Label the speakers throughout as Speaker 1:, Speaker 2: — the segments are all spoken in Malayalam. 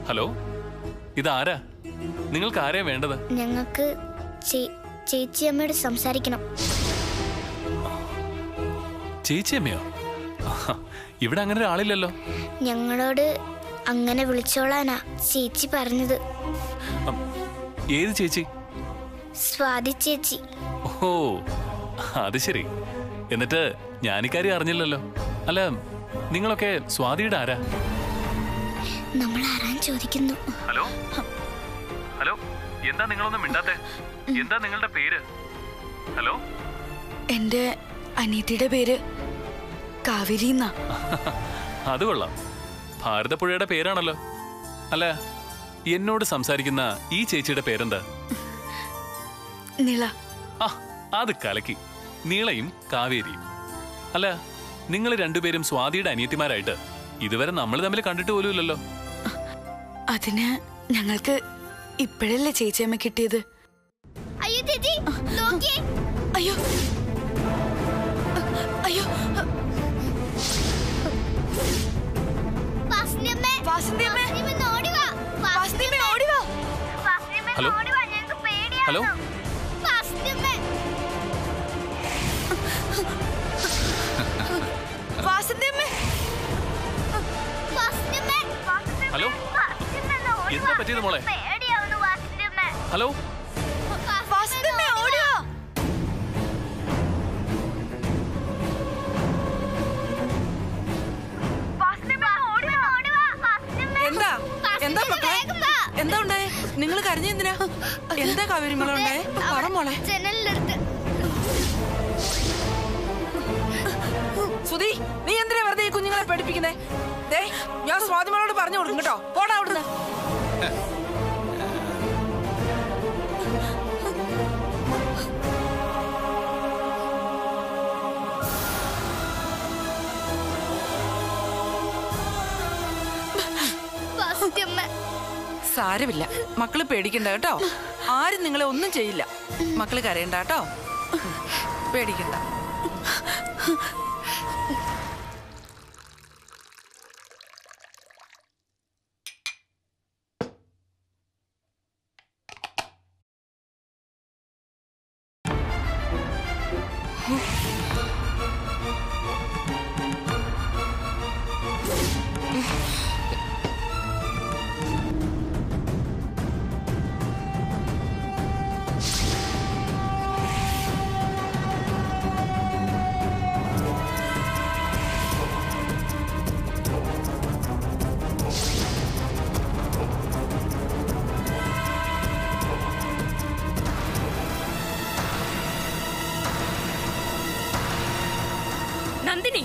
Speaker 1: ഹലോ ഇതാരാ നിങ്ങൾക്ക് ആരെയാ വേണ്ടത്
Speaker 2: ഞങ്ങൾക്ക് ചേ- ചേച്ചിയമ്മയോട് സംസാരിക്കണം
Speaker 1: ചേച്ചിയമ്മയോ ആഹാ, ഇവിടെ അങ്ങനെ ഒരാളില്ലല്ലോ
Speaker 2: ഞങ്ങളോട് അങ്ങനെ വിളിച്ചോളാനാ ചേച്ചി പറഞ്ഞത്
Speaker 1: അം, ഏത് ചേച്ചി
Speaker 2: സ്വാതി ചേച്ചി
Speaker 1: ഓ അത് ശരി എന്നിട്ട് ഞാനിക്കാര്യം അറിഞ്ഞില്ലല്ലോ അല്ല നിങ്ങളൊക്കെ സ്വാതിയുടെ ആരാ
Speaker 2: നമ്മൾ ആരാൻ ചോദിക്കുന്നു
Speaker 1: ഹലോ ഹലോ എന്താ നിങ്ങളൊന്നും മിണ്ടാത്തെ എന്താ നിങ്ങളുടെ പേര് ഹലോ
Speaker 3: എന്റെ അനീതിയുടെ പേര് കാവേരി എന്നാ
Speaker 1: അത് കൊള്ളാം ഭാരതപ്പുഴയുടെ പേരാണല്ലോ അല്ല എന്നോട് സംസാരിക്കുന്ന ഈ ചേച്ചിയുടെ പേരെന്താ
Speaker 3: നിള
Speaker 1: ആ അത് കലക്കി നീളയും കാവേരിയും അല്ല നിങ്ങൾ രണ്ടുപേരും സ്വാതിയുടെ അനിയത്തിമാരായിട്ട് ഇതുവരെ നമ്മൾ തമ്മിൽ കണ്ടിട്ട് പോലുമില്ലല്ലോ
Speaker 3: അതിന് ഞങ്ങൾക്ക് ഇപ്പോഴല്ലേ ചേച്ചിയമ്മ കിട്ടിയത്
Speaker 2: അയ്യോ ചേച്ചി നോക്കിയേ
Speaker 3: അയ്യോ അയ്യോ
Speaker 2: വാസന്തിയമ്മേ.
Speaker 3: വാസന്തിയമ്മേ.
Speaker 2: വാസന്തിയമ്മ ഓടി വാ.
Speaker 3: വാസുദേവ ഓടി വാ
Speaker 2: വാസന്തിയമ്മ
Speaker 1: ഹലോ?
Speaker 2: ഓടി വാ. ഞങ്ങൾക്ക് പേടിയാവുന്നു.
Speaker 1: ഹലോ?
Speaker 2: വാസന്തിയമ്മേ.
Speaker 3: വാസന്തിയമ്മേ
Speaker 2: വാസന്തിയമ്മേ.
Speaker 1: ഹലോ
Speaker 2: വാസന്തിയമ്മ ഒന്ന് ഓടി
Speaker 1: എന്താ
Speaker 2: വാ.
Speaker 1: പറ്റിയത് മോളെ?
Speaker 2: പേടിയാവുന്നു വാസന്തിയമ്മേ.
Speaker 1: ഹലോ
Speaker 3: വാസന്തിയമ്മേ ഓടി വാ
Speaker 2: വാസന്തിയമ്മ ഓടി വാ. ഓടി വാ. വാസന്തിയമ്മേ.
Speaker 4: എന്താ എന്താ
Speaker 2: വാസന്തിയമ്മ
Speaker 4: മക്കളെ
Speaker 2: വേഗം വാ.
Speaker 4: എന്താ ഉണ്ടായേ നിങ്ങൾ കരഞ്ഞ എന്തിനാ എന്താ കാവേരി മോളെ ഉണ്ടായേ പറ മോളെ
Speaker 2: ജനലിലെടുത്ത്
Speaker 4: സുധി നീ എന്തിനാ വെറുതെ ഈ കുഞ്ഞുങ്ങളെ പഠിപ്പിക്കുന്നേ ദേ ഞാൻ സ്വാതിമോളോട് പറഞ്ഞു കൊടുക്കും കേട്ടോ പോടാ അവിടുന്ന്
Speaker 2: വാസന്തിയമ്മ.
Speaker 4: സാരമില്ല മക്കള് പേടിക്കണ്ട കേട്ടോ ആരും നിങ്ങളെ ഒന്നും ചെയ്യില്ല മക്കള് കരയണ്ട കേട്ടോ ഉം, പേടിക്കണ്ട
Speaker 5: നന്ദിനി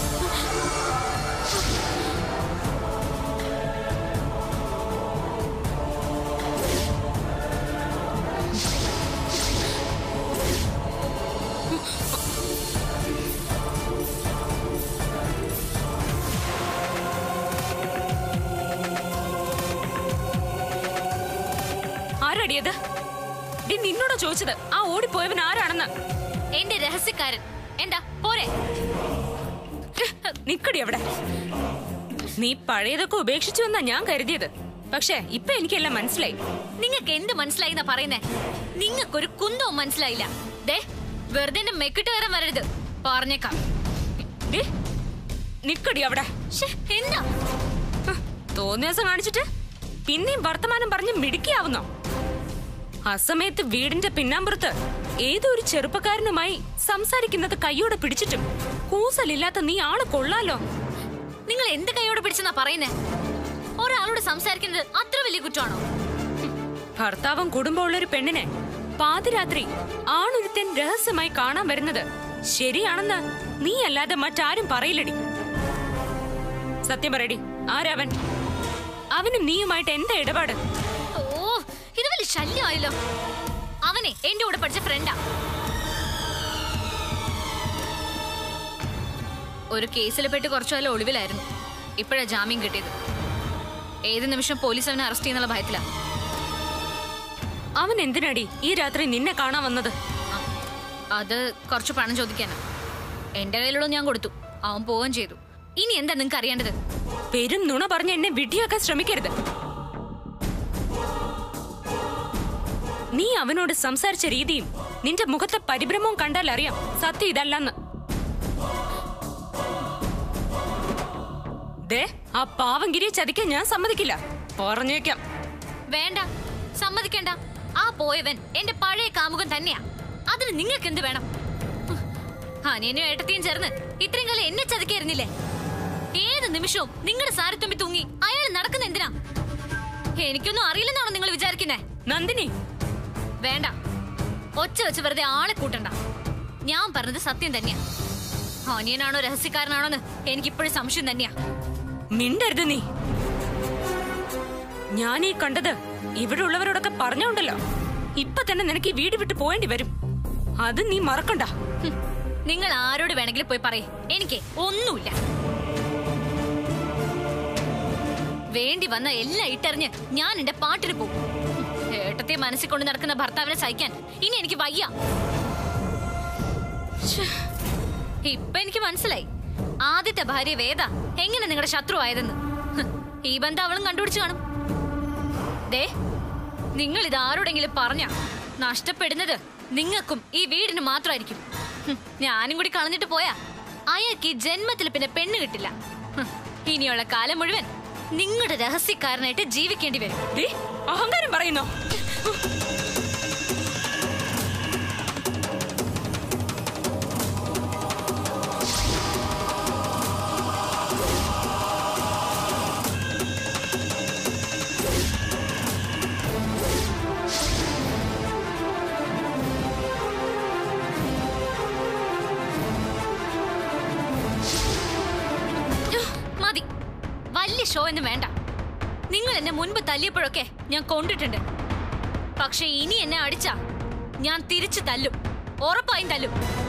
Speaker 5: ആരടിയത് ഡി നിന്നോടാ ചോദിച്ചത് ആ ഓടിപ്പോയവൻ ആരാണെന്ന്
Speaker 6: എന്റെ രഹസ്യക്കാരൻ എന്താ പോരെ
Speaker 5: നിക്കടി അവിടെ നീ പഴയതൊക്കെ ഉപേക്ഷിച്ചു എന്നാ ഞാൻ കരുതിയത് പക്ഷെ ഇപ്പൊ എനിക്കെല്ലാം മനസ്സിലായി
Speaker 6: നിങ്ങൾക്ക് എന്ത് മനസ്സിലായി എന്നാ പറയുന്നേ നിങ്ങൾക്കൊരു കുന്തവും മനസ്സിലായില്ല ദേ വെറുതെ എന്നെ മെക്കിട്ട് കയറാൻ വരരുത് പറഞ്ഞേക്കാം
Speaker 5: ഡി, നിക്കടി അവിടെ
Speaker 6: ശ്ശേ, എന്താ
Speaker 5: ഹ്, തോന്നിയ ദിവസം കാണിച്ചിട്ട് പിന്നെയും വർത്തമാനം പറഞ്ഞ് മിടുക്കിയാവുന്നോ അസമയത്ത് വീടിന്റെ പിന്നാമ്പുറത്ത് ഏതോ ഒരു ചെറുപ്പക്കാരനുമായി സംസാരിക്കുന്നത് കൈയോടെ പിടിച്ചിട്ടും കൂസലില്ലാത്ത നീ ആള് കൊള്ളാലോ
Speaker 6: നിങ്ങൾ എന്ത് കൈയോടെ പിടിച്ചെന്നാ പറയുന്നേ ഒരാളോട് സംസാരിക്കുന്നത് അത്ര വലിയ കുറ്റമാണോ
Speaker 5: ഭർത്താവും കുടുംബമുള്ള ഒരു പെണ്ണിനെ പാതിരാത്രി ആണൊരുത്തൻ രഹസ്യമായി കാണാൻ വരുന്നത് ശരിയാണെന്ന് നീ അല്ലാതെ മറ്റാരും പറയില്ലടി സത്യം പറയടി ആരവൻ അവനും നീയുമായിട്ട് എന്താ ഇടപാട്
Speaker 6: ഓ ഇത് വലിയ ശല്യമായല്ലോ അവനെ എന്റെ കൂടെ പഠിച്ച ഫ്രണ്ടാ ഒരു കേസിൽ പെട്ട് കുറച്ചു കാലം ഒളിവിലായിരുന്നു ഇപ്പോഴാ ജാമ്യം കിട്ടിയത് ഏത് നിമിഷം പോലീസ് അവനെ അറസ്റ്റ് ചെയ്യുന്നുള്ള ഭയത്തിലാ
Speaker 5: അവൻ എന്തിനടി ഈ രാത്രി നിന്നെ കാണാൻ വന്നത്
Speaker 6: ആ, അത് കുറച്ച് പണം ചോദിക്കാനാ എന്റെ കയ്യിലുള്ള ഞാൻ കൊടുത്തു അവൻ പോവുകയും ചെയ്തു ഇനി എന്താ നിങ്ങക്ക് അറിയേണ്ടത്
Speaker 5: പെരും നുണ പറഞ്ഞ് എന്നെ വിഡ്ഢിയാക്കാൻ ശ്രമിക്കരുത് നീ അവനോട് സംസാരിച്ച രീതിയും നിന്റെ മുഖത്തെ പരിഭ്രമവും കണ്ടാൽ അറിയാം സത്യം ഇതല്ലെന്ന് ദേ ആ പാവങ്കിരിയെ ചതിക്കാൻ ഞാൻ സമ്മതിക്കില്ല പറഞ്ഞേക്കാം
Speaker 6: വേണ്ട സമ്മതിക്കണ്ട ആ പോയവൻ എന്റെ പഴയ കാമുകൻ തന്നെയാ അതിന് നിങ്ങൾക്ക് എന്ത് വേണം ഹ്, അനിയനും ഏട്ടത്തിയും ചേർന്ന് ഇത്രയും കാലം എന്നെ ചതിക്കായിരുന്നില്ലേ ഏത് നിമിഷവും നിങ്ങളുടെ സാരത്തുമ്പി തൂങ്ങി അയാൾ നടക്കുന്ന എന്തിനാ എനിക്കൊന്നും അറിയില്ലെന്നാണോ നിങ്ങൾ വിചാരിക്കുന്നേ
Speaker 5: നന്ദിനി
Speaker 6: വേണ്ട ഒച്ച വെച്ച് വെറുതെ ആളെ കൂട്ടണ്ട ഞാൻ പറഞ്ഞത് സത്യം തന്നെയാ അനിയനാണോ രഹസ്യക്കാരനാണോന്ന് എനിക്കിപ്പോഴും സംശയം തന്നെയാ
Speaker 5: മിണ്ടരുത് നീ ഞാൻ ഈ കണ്ടത് ഇവിടെ ഉള്ളവരോടൊക്കെ പറഞ്ഞോണ്ടല്ലോ ഇപ്പൊ തന്നെ നിനക്ക് ഈ വീട് വിട്ട് പോയേണ്ടി വരും അത് നീ മറക്കണ്ട
Speaker 6: ഹും, നിങ്ങൾ ആരോട് വേണമെങ്കിലും പോയി പറയേ എനിക്ക് ഒന്നുമില്ല വേണ്ടി വന്ന എല്ലാം ഇട്ടെറിഞ്ഞ് ഞാൻ എന്റെ പാട്ടിന് പോകും ഹും, ഏട്ടത്തെ മനസ്സിൽ കൊണ്ട് നടക്കുന്ന ഭർത്താവിനെ സഹിക്കാൻ ഇനി എനിക്ക് വയ്യ ശ്ശേ, ഇപ്പൊ എനിക്ക് മനസ്സിലായി ആദ്യത്തെ ഭാര്യ വേദ എങ്ങനെ നിങ്ങളുടെ ശത്രു ആയതെന്ന് ഹ്, ഈ ബന്ധം അവളും കണ്ടുപിടിച്ചു കാണും ദേ നിങ്ങൾ ഇത് ആരോടെങ്കിലും പറഞ്ഞ നഷ്ടപ്പെടുന്നത് നിങ്ങൾക്കും ഈ വീടിന് മാത്രമായിരിക്കും ഹും, ഞാനും കൂടി കളഞ്ഞിട്ട് പോയാ അയാൾക്ക് ഈ ജന്മത്തിൽ പിന്നെ പെണ്ണ് കിട്ടില്ല ഹും, ഇനിയുള്ള കാലം മുഴുവൻ നിങ്ങളുടെ രഹസ്യക്കാരനായിട്ട് ജീവിക്കേണ്ടി വരും
Speaker 5: ദേ, അഹങ്കാരം പറയുന്നോ
Speaker 6: മതി വലിയ ഷോ ഒന്നും വേണ്ട നിങ്ങൾ എന്നെ മുൻപ് തല്ലിയപ്പോഴൊക്കെ ഞാൻ കൊണ്ടിട്ടുണ്ട് പക്ഷെ ഇനി എന്നെ അടിച്ച ഞാൻ തിരിച്ചു തല്ലും ഉറപ്പായും തല്ലും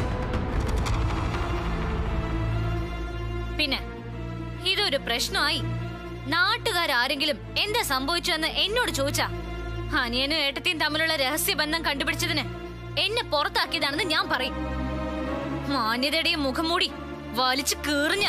Speaker 6: പിന്നെ ഇതൊരു പ്രശ്നമായി നാട്ടുകാരാരെങ്കിലും എന്താ സംഭവിച്ചതെന്ന് എന്നോട് ചോദിച്ചാ അനിയനും ഏട്ടത്തിയും തമ്മിലുള്ള രഹസ്യബന്ധം കണ്ടുപിടിച്ചതിന് എന്നെ പുറത്താക്കിയതാണെന്ന് ഞാൻ പറയും മാന്യതയുടെയും മുഖം മൂടി വലിച്ചു കീറിഞ്ഞ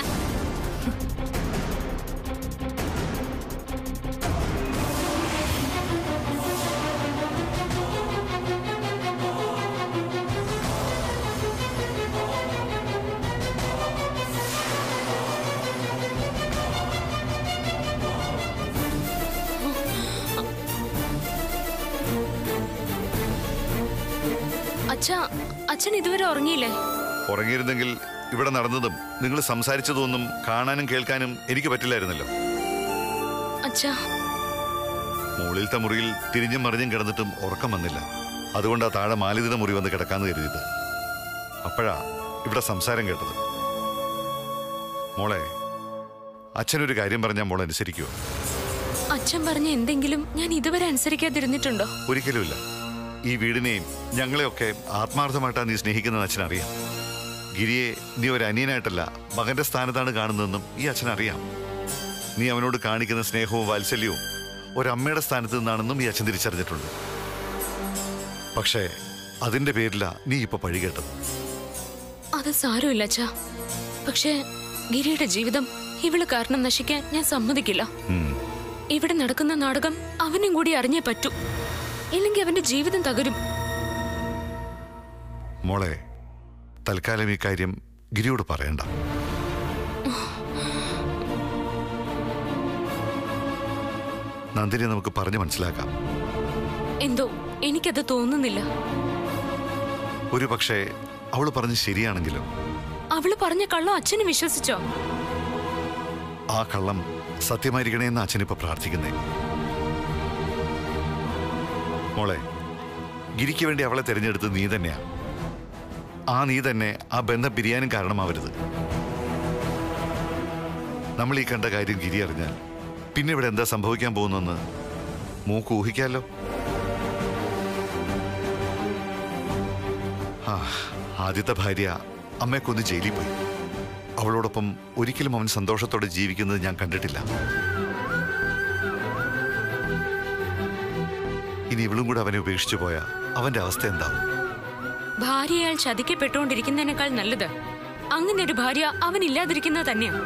Speaker 5: അച്ഛാ അച്ഛൻ ഇതുവരെ ഉറങ്ങിയില്ലേ
Speaker 7: ഉറങ്ങിയിരുന്നെങ്കിൽ ഇവിടെ നടന്നതും നിങ്ങൾ സംസാരിച്ചതൊന്നും കാണാനും കേൾക്കാനും എനിക്ക് പറ്റില്ലായിരുന്നല്ലോ
Speaker 5: അച്ഛാ
Speaker 7: മുകളിലത്തെ മുറിയിൽ തിരിഞ്ഞും മറിഞ്ഞും കിടന്നിട്ടും ഉറക്കം വന്നില്ല അതുകൊണ്ടാ താഴെ മാലിതിയുടെ മുറി വന്ന് കിടക്കാന്ന് കരുതിയത് അപ്പോഴാ ഇവിടെ സംസാരം കേട്ടത് മോളെ അച്ഛനൊരു കാര്യം പറഞ്ഞാൽ മോൾ അനുസരിക്കുമോ
Speaker 5: അച്ഛൻ പറഞ്ഞ എന്തെങ്കിലും ഞാൻ ഇതുവരെ അനുസരിക്കാതിരുന്നിട്ടുണ്ടോ
Speaker 7: ഒരിക്കലുമില്ല ഈ വീടിനെയും ഞങ്ങളെയൊക്കെ ആത്മാർത്ഥമായിട്ടാണ് നീ സ്നേഹിക്കുന്നതെന്ന് അച്ഛനറിയാം ഗിരിയെ നീ ഒരു അനിയനായിട്ടല്ല മകന്റെ സ്ഥാനത്താണ് കാണുന്നതെന്നും ഈ അച്ഛനറിയാം നീ അവനോട് കാണിക്കുന്ന സ്നേഹവും വാത്സല്യവും ഒരമ്മയുടെ സ്ഥാനത്ത് നിന്നാണെന്നും ഈ അച്ഛൻ തിരിച്ചറിഞ്ഞിട്ടുണ്ട് പക്ഷേ അതിന്റെ പേരില നീ ഇപ്പൊ പഴികേട്ടത്
Speaker 5: അത് സാരമില്ല അച്ഛാ പക്ഷേ ഗിരിയുടെ ജീവിതം ഇവള് കാരണം നശിക്കാൻ ഞാൻ സമ്മതിക്കില്ല
Speaker 7: ഉം.
Speaker 5: ഇവിടെ നടക്കുന്ന നാടകം അവനും കൂടി അറിഞ്ഞേ പറ്റൂ ഇല്ലെങ്കിൽ അവന്റെ ജീവിതം തകരും
Speaker 7: മോളെ തൽക്കാലം ഈ കാര്യം ഗിരിയോട് പറയണ്ട നന്ദിനെ നമുക്ക് പറഞ്ഞു മനസ്സിലാക്കാം
Speaker 5: എന്തോ എനിക്കത് തോന്നുന്നില്ല
Speaker 7: ഒരു പക്ഷേ അവൾ പറഞ്ഞ് ശരിയാണെങ്കിലും
Speaker 5: അവള് പറഞ്ഞ കള്ളം അച്ഛന് വിശ്വസിച്ചോ
Speaker 7: ആ കള്ളം സത്യമായിരിക്കണേ എന്ന് അച്ഛനിപ്പോ പ്രാർത്ഥിക്കുന്നേ മോളെ ഗിരിക്ക് വേണ്ടി അവളെ തിരഞ്ഞെടുത്ത് നീ തന്നെയാ ആ നീ തന്നെ ആ ബന്ധം പിരിയാനും കാരണമാവരുത് നമ്മൾ ഈ കണ്ട കാര്യം ഗിരി അറിഞ്ഞാൽ പിന്നെ ഇവിടെ എന്താ സംഭവിക്കാൻ പോകുന്നെന്ന് മൂക്ക് ഊഹിക്കാലോ ആ ആദ്യത്തെ ഭാര്യ അമ്മയെ കൊന്ന് ജയിലിൽ പോയി അവളോടൊപ്പം ഒരിക്കലും അവൻ സന്തോഷത്തോടെ ജീവിക്കുന്നത് ഞാൻ കണ്ടിട്ടില്ല ഇനി ഇവളും കൂടെ അവനെ ഉപേക്ഷിച്ചു പോയാ അവന്റെ അവസ്ഥ എന്താവും
Speaker 5: ഭാര്യയാൽ ചതിക്കപ്പെട്ടുകൊണ്ടിരിക്കുന്നതിനേക്കാൾ നല്ലത് അങ്ങനെ ഒരു ഭാര്യ അവനില്ലാതിരിക്കുന്നത് തന്നെയാ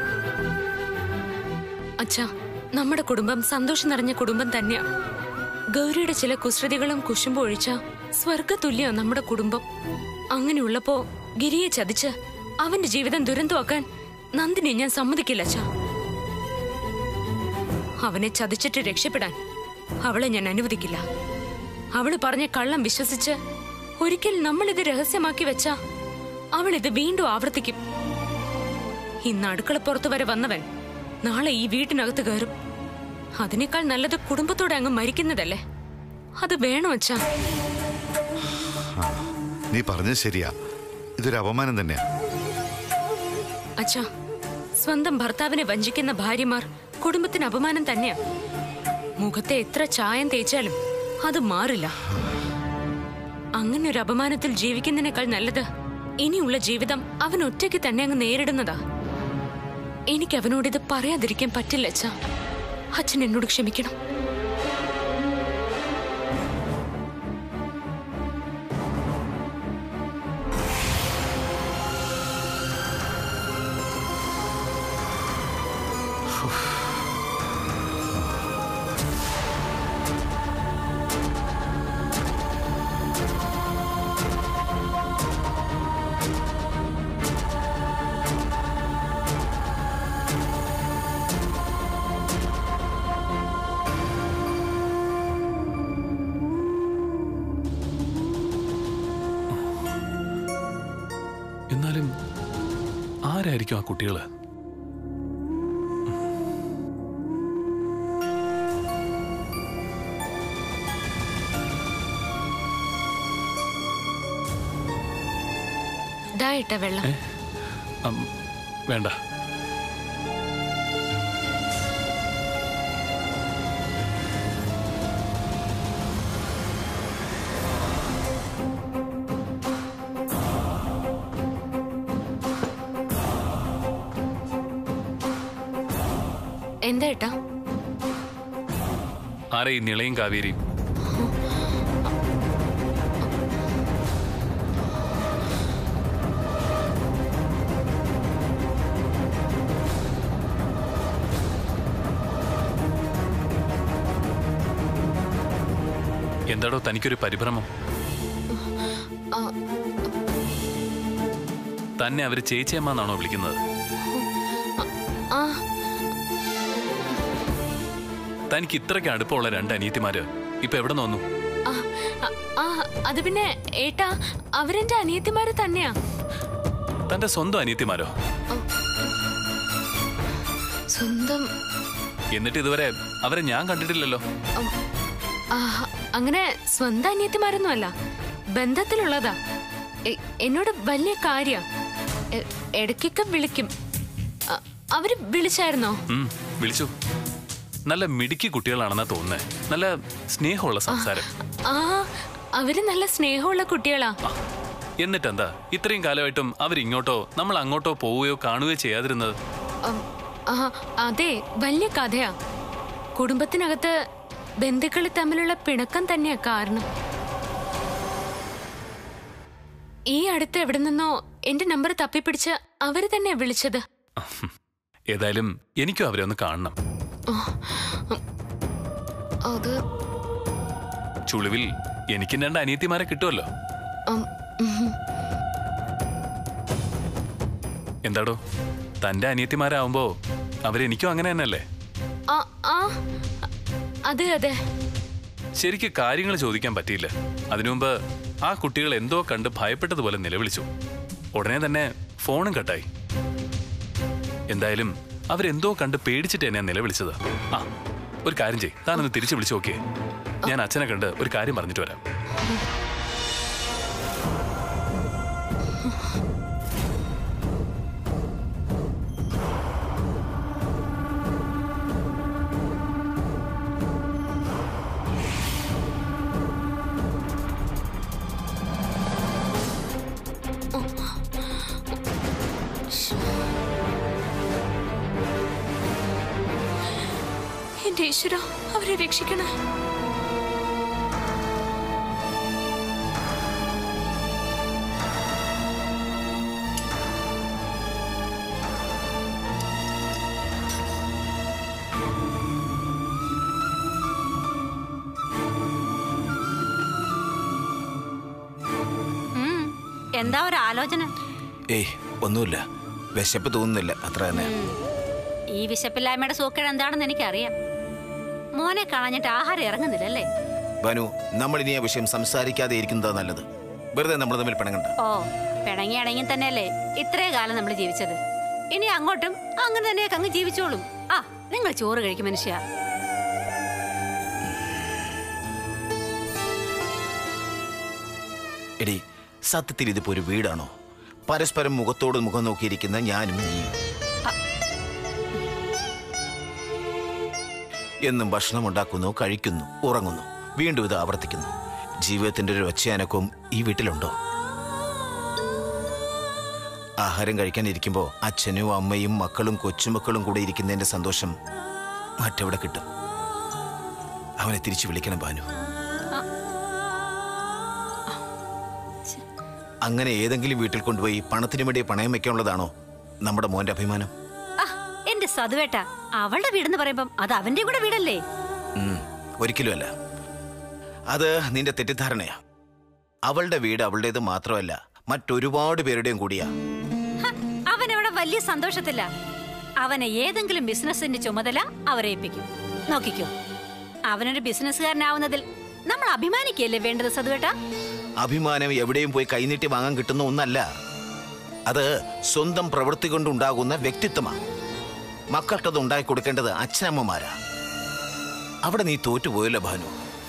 Speaker 5: അച്ഛാ നമ്മുടെ കുടുംബം സന്തോഷം നിറഞ്ഞ കുടുംബം തന്നെയാ ഗൗരിയുടെ ചില കുസൃതികളും കുശുമ്പും ഒഴിച്ച സ്വർഗതുല്യ നമ്മുടെ കുടുംബം അങ്ങനെയുള്ളപ്പോ ഗിരിയെ ചതിച്ച് അവന്റെ ജീവിതം ദുരന്തമാക്കാൻ നന്ദിനെ ഞാൻ സമ്മതിക്കില്ല അച്ഛാ അവനെ ചതിച്ചിട്ട് രക്ഷപ്പെടാൻ അവളെ ഞാൻ അനുവദിക്കില്ല അവള് പറഞ്ഞ കള്ളം വിശ്വസിച്ച് ഒരിക്കൽ നമ്മൾ ഇത് രഹസ്യമാക്കി വെച്ചാ അവൾ ഇത് വീണ്ടും ആവർത്തിക്കും ഇന്ന് അടുക്കളപ്പുറത്ത് വരെ വന്നവൻ നാളെ ഈ വീട്ടിനകത്ത് കയറും അതിനേക്കാൾ നല്ലത് കുടുംബത്തോടെ അങ്ങ് മരിക്കുന്നതല്ലേ അത് വേണോ അച്ഛാ
Speaker 7: നീ പറഞ്ഞത് ശരിയാ ഇതൊരു അപമാനം തന്നെയാ
Speaker 5: അച്ഛാ സ്വന്തം ഭർത്താവിനെ വഞ്ചിക്കുന്ന ഭാര്യമാർ കുടുംബത്തിന് അപമാനം തന്നെയാ മുഖത്തെ എത്ര ചായം തേച്ചാലും അത് മാറില്ല അങ്ങനെ ഒരു അപമാനത്തിൽ ജീവിക്കുന്നതിനേക്കാൾ നല്ലത് ഇനിയുള്ള ജീവിതം അവൻ ഒറ്റയ്ക്ക് തന്നെ അങ്ങ് നേരിടുന്നതാ എനിക്ക് അവനോട് ഇത് പറയാതിരിക്കാൻ പറ്റില്ല അച്ഛാ അച്ഛൻ എന്നോട് ക്ഷമിക്കണം
Speaker 1: എന്നാലും ആരായിരിക്കും ആ കുട്ടികള്
Speaker 5: ദാ ഇട്ട വെള്ളം
Speaker 1: അം, വേണ്ട
Speaker 5: എന്താ ഏട്ടാ
Speaker 1: ആരാ ഈ നിളയും കാവേരിയും എന്താടോ തനിക്കൊരു പരിഭ്രമം തന്നെ അവര് ചേച്ചിയമ്മ എന്നാണോ വിളിക്കുന്നത്
Speaker 5: ആ
Speaker 1: തനിക്ക് ഇത്രയ്ക്ക് അടുപ്പമുള്ള രണ്ട് അനിയത്തിമാര് ഇപ്പൊ എവിടെ നിന്ന് വന്നു
Speaker 5: ആ, ആ, ആ അത് പിന്നെ ഏട്ടാ അവരെന്റെ അനിയത്തിമാര് തന്നെയാ
Speaker 1: തന്റെ സ്വന്തം അനിയത്തിമാരോ
Speaker 5: സ്വന്തം
Speaker 1: എന്നിട്ട് ഇതുവരെ അവരെ ഞാൻ കണ്ടിട്ടില്ലല്ലോ
Speaker 5: ഉം, ആ, അങ്ങനെ സ്വന്തം അനിയത്തിമാരൊന്നും അല്ല ബന്ധത്തിലുള്ളതാ എ- എന്നോട് വലിയ കാര്യ ഇടയ്ക്കൊക്കെ വിളിക്കും അ, അവര് വിളിച്ചായിരുന്നോ
Speaker 1: ഉം, വിളിച്ചു നല്ല മിടുക്കി കുട്ടികളാണെന്നാ തോന്നുന്നേ നല്ല സ്നേഹമുള്ള സംസാരം
Speaker 5: ആ അവര് നല്ല സ്നേഹമുള്ള കുട്ടികളാ
Speaker 1: ആ, എന്നിട്ടെന്താ ഇത്രയും കാലമായിട്ടും അവരിങ്ങോട്ടോ നമ്മൾ അങ്ങോട്ടോ പോവുകയോ കാണുകയോ ചെയ്യാതിരുന്നത്
Speaker 5: ഉം, ആ, അതെ വലിയ കഥയാ കുടുംബത്തിനകത്ത് ബന്ധുക്കൾ തമ്മിലുള്ള പിണക്കം തന്നെയാ കാരണം ഈ അടുത്ത് എവിടെ നിന്നോ എന്റെ നമ്പർ തപ്പിപ്പിടിച്ച് അവര് തന്നെ വിളിച്ചത്
Speaker 1: ഏതായാലും എനിക്കും അവരെ ഒന്ന് കാണണം
Speaker 5: അത്
Speaker 1: ചുളിവിൽ എനിക്കും രണ്ട് അനിയത്തിമാരെ കിട്ടുമല്ലോ
Speaker 5: ഉം, ഉം.
Speaker 1: എന്താടോ തന്റെ അനിയത്തിമാരാവുമ്പോ അവരെനിക്കും അങ്ങനെ തന്നെയല്ലേ
Speaker 5: ആ ആ അതെ അതെ
Speaker 1: ശരിക്ക് കാര്യങ്ങൾ ചോദിക്കാൻ പറ്റിയില്ല അതിനുമുമ്പ് ആ കുട്ടികൾ എന്തോ കണ്ട് ഭയപ്പെട്ടതുപോലെ നിലവിളിച്ചു ഉടനെ തന്നെ ഫോണും കട്ടായി എന്തായാലും അവരെന്തോ കണ്ട് പേടിച്ചിട്ട് എന്നെ നിലവിളിച്ചത് ആ ഒരു കാര്യം ചെയ് താനൊന്ന് തിരിച്ചു വിളിച്ചു നോക്കിയേ ഞാൻ അച്ഛനെ കണ്ട് ഒരു കാര്യം പറഞ്ഞിട്ട് വരാം
Speaker 5: എന്റെ ഈശ്വര അവരെ രക്ഷിക്കണേ
Speaker 8: എന്താ ഒരു ആലോചന
Speaker 9: ഏയ് ഒന്നുമില്ല വിശപ്പ് തോന്നുന്നില്ല അത്ര തന്നെ
Speaker 8: ഈ വിശപ്പില്ലായ്മയുടെ സൂക്കേട് എന്താണെന്ന് എനിക്കറിയാം മോനെ കാണാഞ്ഞിട്ട് ആഹാരം ഇറങ്ങുന്നില്ലല്ലേ
Speaker 9: ബനു നമ്മൾ ഇനി ആ വിഷയം സംസാരിക്കാതെ ഇരിക്കുന്നതാ നല്ലത് വെറുതെ നമ്മൾ തമ്മിൽ പിണങ്ങണ്ട
Speaker 8: ഓ പിണങ്ങിയാണെങ്കിൽ തന്നെയല്ലേ ഇത്രേ കാലം നമ്മൾ ജീവിച്ചത് ഇനി അങ്ങോട്ടും അങ്ങനെ തന്നെയൊക്കെ അങ്ങ് ജീവിച്ചോളും ആ നിങ്ങൾ ചോറ് കഴിക്കും മനുഷ്യ
Speaker 9: എടി സത്യത്തിൽ ഇതിപ്പോ ഒരു വീടാണോ പരസ്പരം മുഖത്തോട് മുഖം നോക്കിയിരിക്കുന്ന ഞാനും നീയും എന്നും ഭക്ഷണം ഉണ്ടാക്കുന്നു കഴിക്കുന്നു ഉറങ്ങുന്നു വീണ്ടും ഇത് ആവർത്തിക്കുന്നു ജീവിതത്തിന്റെ ഒരു ഒച്ചയാനക്കവും ഈ വീട്ടിലുണ്ടോ ആഹാരം കഴിക്കാൻ ഇരിക്കുമ്പോൾ അച്ഛനും അമ്മയും മക്കളും കൊച്ചുമക്കളും കൂടെ ഇരിക്കുന്നതിന്റെ സന്തോഷം മറ്റെവിടെ കിട്ടും അവനെ തിരിച്ചു വിളിക്കണം ബാനു അങ്ങനെ ഏതെങ്കിലും വീട്ടിൽ കൊണ്ടുപോയി പണത്തിനു വേണ്ടി പണയം വെക്കാനുള്ളതാണോ നമ്മുടെ മോന്റെ അഭിമാനം
Speaker 8: ആ എന്റെ സതുവേട്ട അവളുടെ വീടെന്ന് പറയുമ്പം അത് അവന്റെ കൂടെ വീടല്ലേ
Speaker 9: ഉം, ഒരിക്കലുമല്ല അത് നിന്റെ തെറ്റിദ്ധാരണയാ അവളുടെ വീട് അവളുടേത് മാത്രമല്ല മറ്റൊരുപാട് പേരുടെയും കൂടിയാ
Speaker 8: ഹ, അവനവിടെ വലിയ സന്തോഷത്തില്ല അവനെ ഏതെങ്കിലും ബിസിനസിന്റെ ചുമതല അവരെ ഏൽപ്പിക്കും നോക്കിക്കോ അവനൊരു ബിസിനസ്സുകാരനാവുന്നതിൽ നമ്മൾ അഭിമാനിക്കല്ലേ വേണ്ടത് സതുവേട്ട
Speaker 9: അഭിമാനം എവിടെയും പോയി കൈനീട്ടി വാങ്ങാൻ കിട്ടുന്ന ഒന്നല്ല അത് സ്വന്തം പ്രവൃത്തി കൊണ്ടുണ്ടാകുന്ന വ്യക്തിത്വമാണ് മക്കൾക്കത് ഉണ്ടാക്കി കൊടുക്കേണ്ടത് അച്ഛനമ്മമാരാ അവിടെ നീ തോറ്റുപോയല്ലോ ഭാനു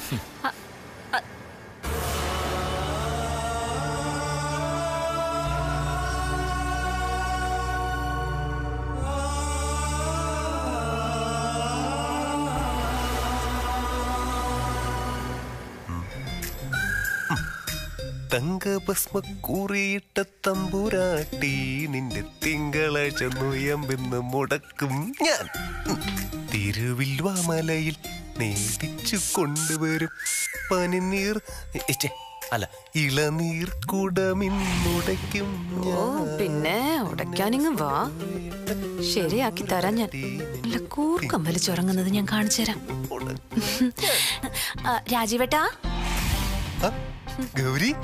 Speaker 10: തങ്കഭസ്മ കൂറിയിട്ട തമ്പുരാട്ടി നിന്റെ തിങ്കളാഴ്ച നുയമ്പെന്ന് മുടക്കും ഞാൻ തിരുവിൽവാമലയിൽ നേതിച്ചു കൊണ്ടുവരും പനിനീർ ഇച്ചെ, അല്ല ഇളനീർ കുടമിന്നുടയ്ക്കും
Speaker 3: ഓ പിന്നെ ഉടയ്ക്കാനിങ്ങ് വാ ശരിയാക്കി തരാം ഞാൻ നല്ല കൂർക്കം വലിച്ചുറങ്ങുന്നത് ഞാൻ കാണിച്ചു തരാം ആ, രാജീവേട്ടാ
Speaker 10: ആ, ഗൗരി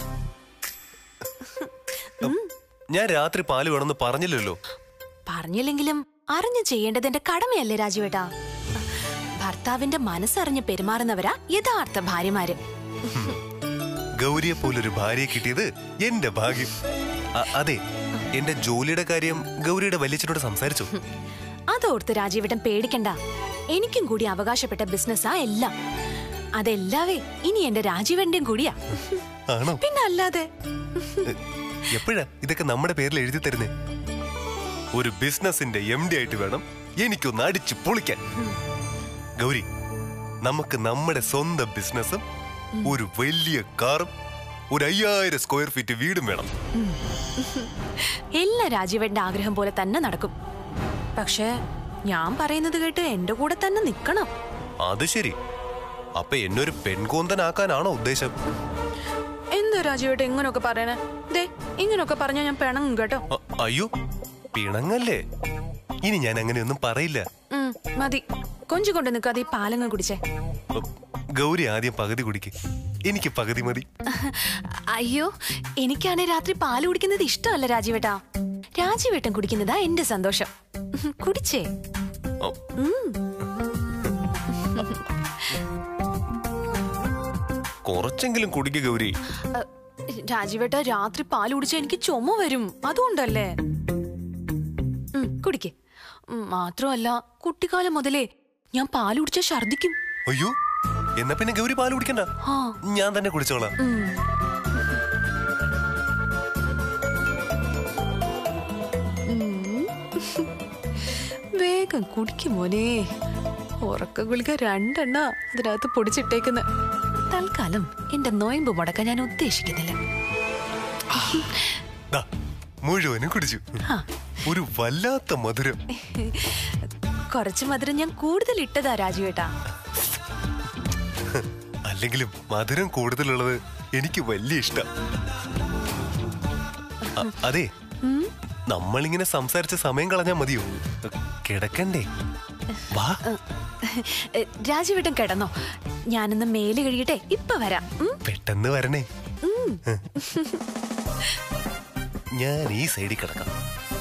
Speaker 10: ഞാൻ രാത്രി പാല് വേണമെന്ന് പറഞ്ഞില്ലല്ലോ
Speaker 3: പറഞ്ഞില്ലെങ്കിലും അറിഞ്ഞു ചെയ്യേണ്ടത് എന്റെ കടമയല്ലേ രാജീവേട്ടാ ഭർത്താവിന്റെ മനസ്സറിഞ്ഞ് പെരുമാറുന്നവരാ യഥാർത്ഥ ഭാര്യമാര്
Speaker 10: ഗൗരിയെ പോലൊരു ഭാര്യയെ കിട്ടിയത് എന്റെ ഭാഗ്യം അ- അതെ എന്റെ ജോലിയുടെ കാര്യം ഗൗരിയുടെ വലിയച്ഛനോട് സംസാരിച്ചു
Speaker 3: അതോർത്ത് രാജീവേട്ടൻ പേടിക്കണ്ട എനിക്കും കൂടി അവകാശപ്പെട്ട ബിസിനസ്സാ എല്ലാം അതെല്ലാവേ ഇനി എന്റെ രാജീവേട്ടന്റെയും കൂടിയാ
Speaker 10: ആണോ
Speaker 3: പിന്നെ അല്ലാതെ
Speaker 10: എപ്പോഴാ ഇതൊക്കെ നമ്മുടെ പേരിൽ എഴുതി തരുന്നേ ഒരു ബിസിനസിന്റെ എം ഡി ആയിട്ട് വേണം എനിക്കൊന്ന് അടിച്ചു പൊളിക്കാൻ ഗൗരി നമുക്ക് നമ്മുടെ സ്വന്തം ബിസിനസ്സും ഒരു വലിയ കാറും ഒരു അയ്യായിരം സ്ക്വയർ ഫീറ്റ് വീടും വേണം
Speaker 3: എല്ലാ രാജീവേട്ടന്റെ ആഗ്രഹം പോലെ തന്നെ നടക്കും പക്ഷേ ഞാൻ പറയുന്നത് കേട്ട് എന്റെ കൂടെ തന്നെ നിക്കണം
Speaker 10: അത് ശരി അപ്പൊ എന്നൊരു പെൺകോന്തനാക്കാനാണോ ഉദ്ദേശം
Speaker 3: എന്താ രാജീവേട്ട ഇങ്ങനൊക്കെ പറയണേ ദേ ഇങ്ങനൊക്കെ പറഞ്ഞാൽ ഞാൻ പിണങ്ങും കേട്ടോ
Speaker 10: അ- അയ്യോ പിണങ്ങല്ലേ ഇനി ഞാൻ അങ്ങനെയൊന്നും പറയില്ല
Speaker 3: ഉം, മതി കൊഞ്ചു കൊണ്ട് നിൽക്കാതെ ഈ പാലങ്ങ് കുടിച്ചേ
Speaker 10: അ, ഗൗരി ആദ്യം പകുതി കുടിക്ക് എനിക്ക് പകുതി മതി
Speaker 3: അയ്യോ എനിക്കാണെ രാത്രി പാല് കുടിക്കുന്നത് ഇഷ്ടമല്ല രാജീവേട്ടാ രാജീവേട്ടൻ കുടിക്കുന്നതാ എന്റെ സന്തോഷം ഉം, കുടിച്ചേ
Speaker 10: അ, കുറച്ചെങ്കിലും കുടിക്ക് ഗൗരി
Speaker 3: അ, രാജീവേട്ട രാത്രി പാല് കുടിച്ചാൽ എനിക്ക് ചുമ വരും അതുകൊണ്ടല്ലേ ഉം, കുടിക്ക് ഉം, മാത്രമല്ല കുട്ടിക്കാലം മുതലേ ഞാൻ പാല് കുടിച്ചാൽ ഛർദിക്കും
Speaker 10: അയ്യോ എന്നാ പിന്നെ ഗൗരി പാല് കുടിക്കണ്ട
Speaker 3: ആ
Speaker 10: ഞാൻ തന്നെ കുടിച്ചോളാം
Speaker 3: ഉം. ഉം. വേഗം കുടിക്കും മോനെ ഉറക്ക ഗുളിക രണ്ടെണ്ണ അതിനകത്ത് പൊടിച്ചിട്ടേക്കുന്ന തൽക്കാലം എന്റെ നോയമ്പ് മുടക്കാൻ ഞാൻ ഉദ്ദേശിക്കുന്നില്ല
Speaker 10: ദാ, മുഴുവനും കുടിച്ചു
Speaker 3: ആ.
Speaker 10: ഒരു വല്ലാത്ത മധുരം
Speaker 3: കുറച്ച് മധുരം ഞാൻ കൂടുതൽ ഇട്ടതാ രാജുവേട്ടാ
Speaker 10: അല്ലെങ്കിലും മധുരം കൂടുതലുള്ളത് എനിക്ക് വലിയ ഇഷ്ടം അ- അതെ നമ്മളിങ്ങനെ സംസാരിച്ച സമയം കളഞ്ഞാ മതിയോ കിടക്കണ്ടേ വാ
Speaker 3: എ, രാജുവേട്ടൻ കിടന്നോ ഞാനൊന്ന് മേല് കഴിയട്ടെ ഇപ്പൊ വരാം ഉം?
Speaker 10: പെട്ടെന്ന് വരണേ ഞാൻ ഈ സൈഡിൽ കിടക്കാം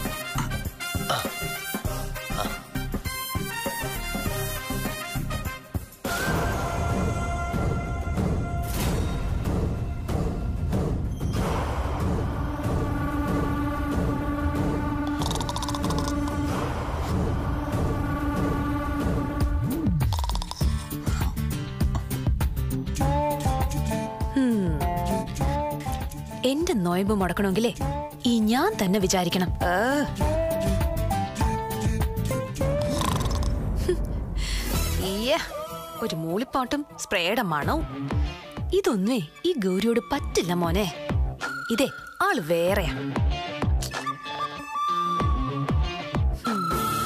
Speaker 3: എന്റെ നോയമ്പ് മുടക്കണമെങ്കിലേ ഈ ഞാൻ തന്നെ വിചാരിക്കണം ഏ. ഹും. ഈയ്യ, ഒരു മൂളിപ്പാട്ടും സ്പ്രേയുടെ മണവും ഇതൊന്നുമേ ഈ ഗൗരിയോട് പറ്റില്ല മോനെ ഇതേ ആള് വേറെയാ ഹും.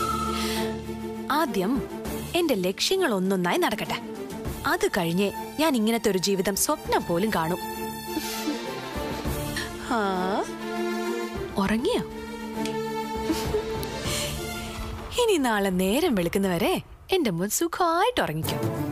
Speaker 3: ആദ്യം എന്റെ ലക്ഷ്യങ്ങൾ ഒന്നൊന്നായി നടക്കട്ടെ അത് കഴിഞ്ഞ് ഞാൻ ഇങ്ങനത്തെ ഒരു ജീവിതം സ്വപ്നം പോലും കാണും ആ, ഉറങ്ങിയോ ഇനി നാളെ നേരം വെളുക്കുന്നവരെ എന്റെ മുൻ സുഖമായിട്ട് ഉറങ്ങിക്കും